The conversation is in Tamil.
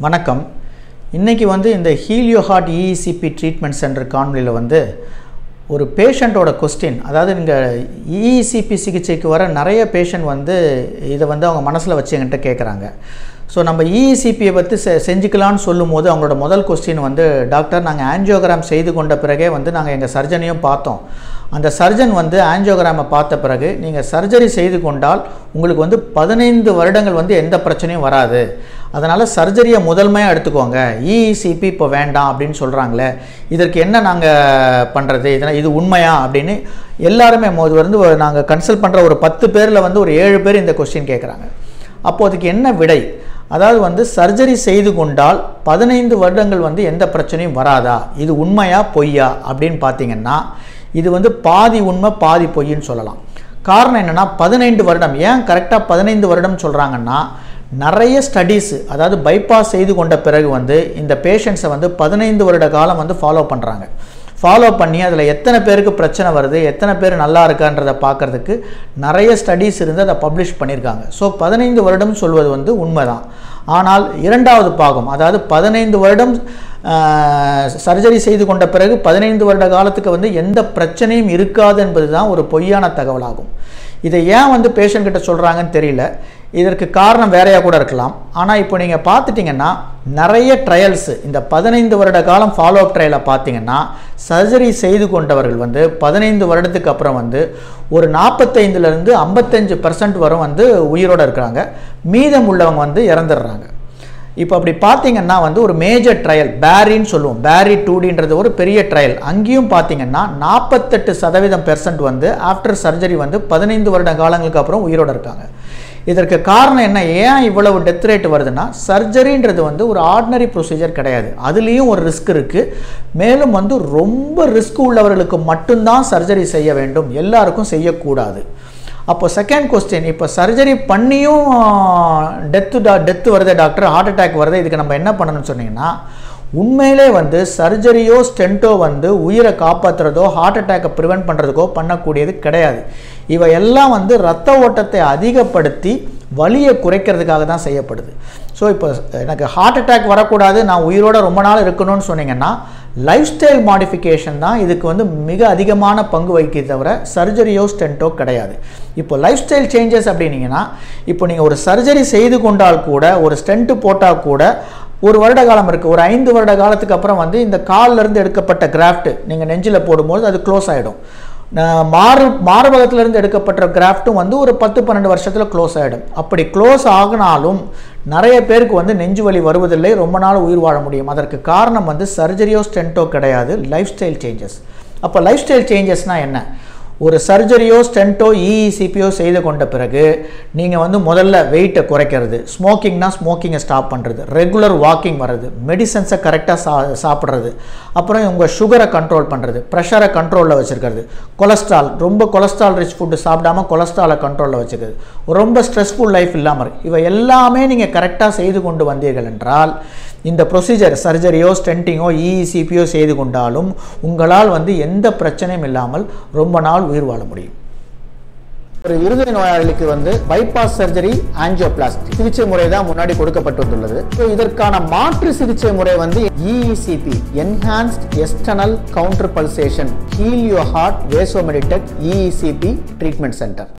வணக்கம் இன்றைக்கி வந்து இந்த Helio heart EECP treatment centre காணொலியில் வந்து ஒரு பேஷண்ட்டோட கொஸ்டின் அதாவது நீங்கள் இஇசிபி சிகிச்சைக்கு வர நிறைய பேஷண்ட் வந்து இதை வந்து அவங்க மனசில் வச்சு என்கிட்ட கேட்குறாங்க ஸோ நம்ம இஇசிபியை பற்றி செ செஞ்சுக்கலான்னு சொல்லும்போது அவங்களோட முதல் கொஸ்டின் வந்து டாக்டர் நாங்கள் ஆன்ஜியோகிராம் செய்து கொண்ட பிறகே வந்து நாங்கள் எங்கள் சர்ஜனையும் பார்த்தோம் அந்த சர்ஜன் வந்து ஆன்ஜியோகிராமை பார்த்த பிறகு நீங்கள் சர்ஜரி செய்து கொண்டால் உங்களுக்கு வந்து பதினைந்து வருடங்கள் வந்து எந்த பிரச்சனையும் வராது அதனால் சர்ஜரியை முதன்மையாக எடுத்துக்கோங்க இஇசிபி இப்போ வேண்டாம் அப்படின்னு சொல்கிறாங்களே இதற்கு என்ன நாங்கள் பண்ணுறது இதனால் இது உண்மையா அப்படின்னு எல்லாருமே இது வந்து நாங்கள் கன்சல்ட் பண்ணுற ஒரு பத்து பேரில் வந்து ஒரு ஏழு பேர் இந்த கொஸ்டின் கேட்குறாங்க அப்போ அதுக்கு என்ன விடை அதாவது வந்து சர்ஜரி செய்து கொண்டால் பதினைந்து வருடங்கள் வந்து எந்த பிரச்சனையும் வராதா இது உண்மையா பொய்யா அப்படின்னு பார்த்தீங்கன்னா இது வந்து பாதி உண்மை பாதி பொய்ன்னு சொல்லலாம் காரணம் என்னென்னா பதினைந்து வருடம் ஏன் கரெக்டாக பதினைந்து வருடம் சொல்கிறாங்கன்னா நிறைய ஸ்டடீஸு அதாவது பைபாஸ் செய்து கொண்ட பிறகு வந்து இந்த பேஷண்ட்ஸை வந்து பதினைந்து வருட காலம் வந்து ஃபாலோ பண்ணுறாங்க ஃபாலோ பண்ணி அதில் எத்தனை பேருக்கு பிரச்சனை வருது எத்தனை பேர் நல்லா இருக்கான்றதை பார்க்குறதுக்கு நிறைய ஸ்டடீஸ் இருந்து அதை பப்ளிஷ் பண்ணியிருக்காங்க ஸோ பதினைந்து வருடம் சொல்வது வந்து உண்மைதான் ஆனால் இரண்டாவது பாகம் அதாவது பதினைந்து வருடம் சர்ஜரி செய்து கொண்ட பிறகு பதினைந்து வருட காலத்துக்கு வந்து எந்த பிரச்சனையும் இருக்காது என்பது தான் ஒரு பொய்யான தகவலாகும் இதை ஏன் வந்து பேஷண்ட் கிட்ட சொல்கிறாங்கன்னு தெரியல இதற்கு காரணம் வேறையாக கூட இருக்கலாம் ஆனால் இப்போ நீங்கள் பார்த்துட்டிங்கன்னா நிறைய ட்ரையல்ஸு இந்த பதினைந்து வருட காலம் ஃபாலோ அப் ட்ரையலை பார்த்தீங்கன்னா சர்ஜரி செய்து கொண்டவர்கள் வந்து பதினைந்து வருடத்துக்கு அப்புறம் வந்து ஒரு நாற்பத்தைந்துலேருந்து ஐம்பத்தஞ்சு பர்சன்ட் வரும் வந்து உயிரோடு இருக்கிறாங்க மீதம் உள்ளவங்க வந்து இறந்துடுறாங்க இப்போ அப்படி பார்த்தீங்கன்னா வந்து ஒரு மேஜர் ட்ரையல் பேரின்னு சொல்லுவோம் பேரி டூடின்றது ஒரு பெரிய ட்ரையல் அங்கேயும் பார்த்தீங்கன்னா நாற்பத்தெட்டு சதவீதம் பெர்சன்ட் வந்து ஆஃப்டர் சர்ஜரி வந்து பதினைந்து வருட காலங்களுக்கு அப்புறம் உயிரோடு இருக்காங்க இதற்கு காரணம் என்ன ஏன் இவ்வளவு டெத் ரேட் வருதுன்னா சர்ஜரின்றது வந்து ஒரு ஆர்டினரி ப்ரொசீஜர் கிடையாது அதுலேயும் ஒரு ரிஸ்க் இருக்குது மேலும் வந்து ரொம்ப ரிஸ்க் உள்ளவர்களுக்கு மட்டும்தான் சர்ஜரி செய்ய வேண்டும் எல்லாருக்கும் செய்யக்கூடாது அப்போ செகண்ட் கொஸ்டின் இப்போ சர்ஜரி பண்ணியும் டெத்து டா டெத்து வருது டாக்டர் ஹார்ட் அட்டாக் வருது இதுக்கு நம்ம என்ன பண்ணணும்னு சொன்னீங்கன்னா உண்மையிலே வந்து சர்ஜரியோ ஸ்டென்ட்டோ வந்து உயிரை காப்பாற்றுறதோ ஹார்ட் அட்டாக்கை ப்ரிவெண்ட் பண்ணுறதுக்கோ பண்ணக்கூடியது கிடையாது இவை எல்லாம் வந்து ரத்த ஓட்டத்தை அதிகப்படுத்தி வலியை குறைக்கிறதுக்காக தான் செய்யப்படுது ஸோ இப்போ எனக்கு ஹார்ட் அட்டாக் வரக்கூடாது நான் உயிரோட ரொம்ப நாள் இருக்கணும்னு சொன்னீங்கன்னா லைஃப் ஸ்டைல் மாடிஃபிகேஷன் தான் இதுக்கு வந்து மிக அதிகமான பங்கு வகிக்க தவிர சர்ஜரியோ ஸ்டென்ட்டோ கிடையாது இப்போ லைஃப் ஸ்டைல் சேஞ்சஸ் அப்படின்னீங்கன்னா இப்போ நீங்கள் ஒரு சர்ஜரி செய்து கொண்டால் கூட ஒரு ஸ்டென்ட்டு போட்டால் கூட ஒரு வருட காலம் இருக்குது ஒரு ஐந்து வருட காலத்துக்கு அப்புறம் வந்து இந்த காலிலேருந்து எடுக்கப்பட்ட கிராஃப்ட் நீங்கள் நெஞ்சில் போடும்போது அது க்ளோஸ் ஆகிடும் மாறு மார்பகத்திலிருந்து எடுக்கப்பட்ட கிராஃப்ட்டும் வந்து ஒரு பத்து பன்னெண்டு வருஷத்தில் க்ளோஸ் ஆகிடும் அப்படி க்ளோஸ் ஆகினாலும் நிறைய பேருக்கு வந்து நெஞ்சு வலி வருவதில்லை ரொம்ப நாள் உயிர் வாழ முடியும் அதற்கு காரணம் வந்து சர்ஜரியோ ஸ்டென்ட்டோ கிடையாது லைஃப் ஸ்டைல் சேஞ்சஸ் அப்போ லைஃப் ஸ்டைல் சேஞ்சஸ்னால் என்ன ஒரு சர்ஜரியோ ஸ்டென்ட்டோ இஇசிபியோ செய்து கொண்ட பிறகு நீங்கள் வந்து முதல்ல வெயிட்டை குறைக்கிறது ஸ்மோக்கிங்னா ஸ்மோக்கிங்கை ஸ்டாப் பண்ணுறது ரெகுலர் வாக்கிங் வர்றது மெடிசன்ஸை கரெக்டாக சா சாப்பிட்றது அப்புறம் உங்கள் சுகரை கண்ட்ரோல் பண்ணுறது ப்ரெஷரை கண்ட்ரோலில் வச்சுருக்கிறது கொலஸ்ட்ரால் ரொம்ப கொலஸ்ட்ரால் ரிச் ஃபுட்டு சாப்பிடாமல் கொலஸ்ட்ராலை கண்ட்ரோலில் வச்சுக்கிறது ரொம்ப ஸ்ட்ரெஸ்ஃபுல் லைஃப் இல்லாமல் இவை எல்லாமே நீங்கள் கரெக்டாக செய்து கொண்டு வந்தீர்கள் என்றால் இந்த ப்ரொசீஜர் சர்ஜரியோ ஸ்டென்ட்டிங்கோ இஇசிபியோ செய்து கொண்டாலும் உங்களால் வந்து எந்த பிரச்சனையும் இல்லாமல் ரொம்ப நாள் உயிர் வாழ முடியும் ஒரு இருதய நோயாளிக்கு வந்து பைபாஸ் சர்ஜரி ஆஞ்சியோபிளாஸ்டி சிகிச்சை முறை தான் முன்னாடி கொடுக்கப்பட்டுள்ளது ஸோ இதற்கான மாற்று சிகிச்சை முறை வந்து EECP enhanced external counter pulsation Helio heart Vasomeditech EECP treatment centre